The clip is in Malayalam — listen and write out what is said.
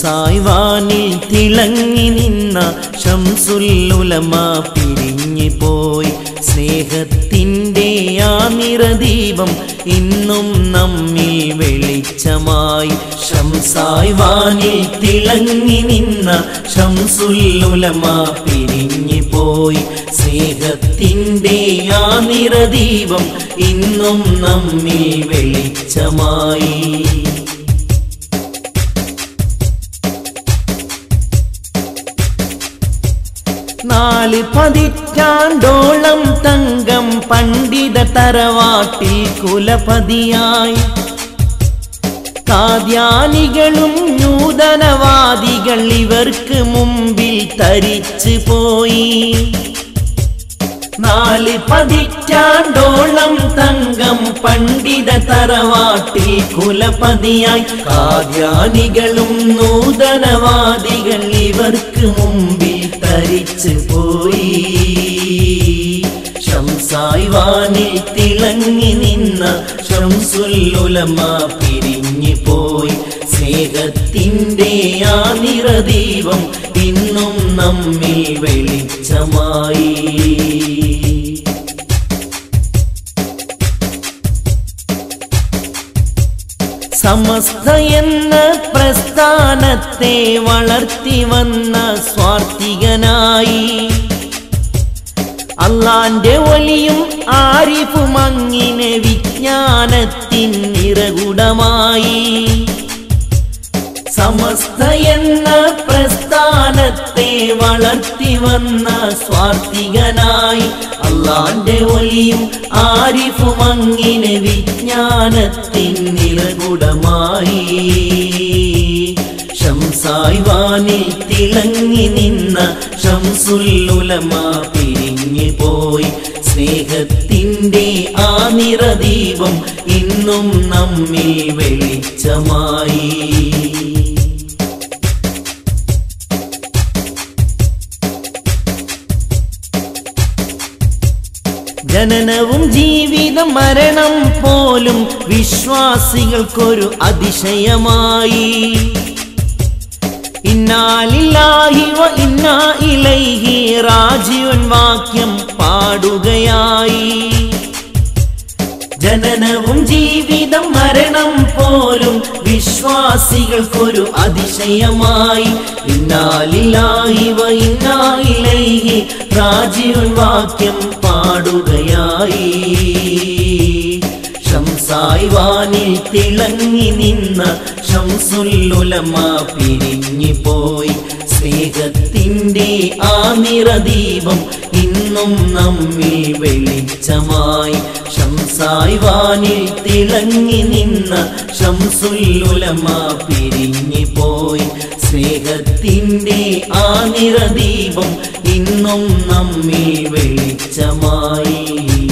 ഷംസായ് വാനിൽ തിളങ്ങി നിന്ന ഷംസുല്ലുലമ പിരിഞ്ഞു പോയി സ്നേഹത്തിൻ്റെ ആ നിറദീപം ഇന്നും നമ്മിൽ വെളിച്ചമായി ഷംസായ് വാനിൽ തിളങ്ങി നിന്ന ഷംസുല്ലുലമ പിരിഞ്ഞു പോയി സ്നേഹത്തിൻ്റെ ആ നിറദീപം ഇന്നും നമ്മിൽ വെളിച്ചമായി നാല് പതിറ്റാണ്ടോളം തങ്കം പണ്ഡിത തറവാട്ടിൽ കുലപതിയായി കാദ്യാനികളും നൂതനവാദികൾ ഇവർക്ക് മുമ്പിൽ തരിച്ചു പോയി നാല് പതിറ്റാണ്ടോളം തങ്കം പണ്ഡിത തറവാട്ടിൽ കുലപതിയായി കാദ്യാനികളും നൂതനവാദികൾ ഇവർക്ക് മുമ്പിൽ തരിച്ചു പോയി ഷംസായ് വാനിൽ തിളങ്ങി നിന്ന ഷംസുല്ലുലമ പിരിഞ്ഞു പോയി സ്നേഹത്തിൻ്റെ ആ നിറദീപം ഇന്നും നമ്മിൽ വെളിച്ചമായി സമസ്ത എന്ന പ്രസ്ഥാനത്തെ വളർത്തി വന്ന സ്വാർത്ഥികനായി അള്ളാന്റെ ഒലിയും ആരിഫും അങ്ങിനെ വിജ്ഞാനത്തിൻ നിറകുടമായി സമസ്ത എന്ന പ്രസ്ഥാനത്തെ വളർത്തി വന്ന സ്വാർത്ഥികനായി അള്ളാന്റെ ഒലിയും ആരിഫും അങ്ങിനെ വിജ്ഞാനത്തിൻ നിറകുടമായി ഷംസായ് വാനിൽ തിളങ്ങി നിന്ന ഷംസുല്ലുലമ പിരിഞ്ഞു പോയി സ്നേഹത്തിൻ്റെ ആ നിറദീപം ഇന്നും നമ്മിൽ വെളിച്ചമായി ജനനവും ജീവിതം മരണം പോലും വിശ്വാസികൾക്കൊരു അതിശയമായി ഇന്നാലില്ലാഹി വ ഇന്നാ ഇലൈഹി റാജിയുൻ വാക്യം പാടുകയായി ജനനവും ജീവിതം മരണം പോലും വിശ്വാസികൾക്കൊരു അതിശയമായി ഇന്നാലില്ലാഹി വ ഇന്നാ ഇലൈഹി റാജിയുൻ വാക്യം പാടുകയായി ഷംസായ് വാനിൽ തിളങ്ങി നിന്ന ഷംസുല്ലുലമ പിരിഞ്ഞു പോയി സ്നേഹത്തിൻ്റെ ആ നിറദീപം ഇന്നും നമ്മിൽ വെളിച്ചമായി ഷംസായ് വാനിൽ തിളങ്ങി നിന്ന ഷംസുല്ലുലമ പിരിഞ്ഞു പോയി സ്നേഹത്തിൻ്റെ ആ നിറദീപം ഇന്നും നമ്മിൽ വെളിച്ചമായി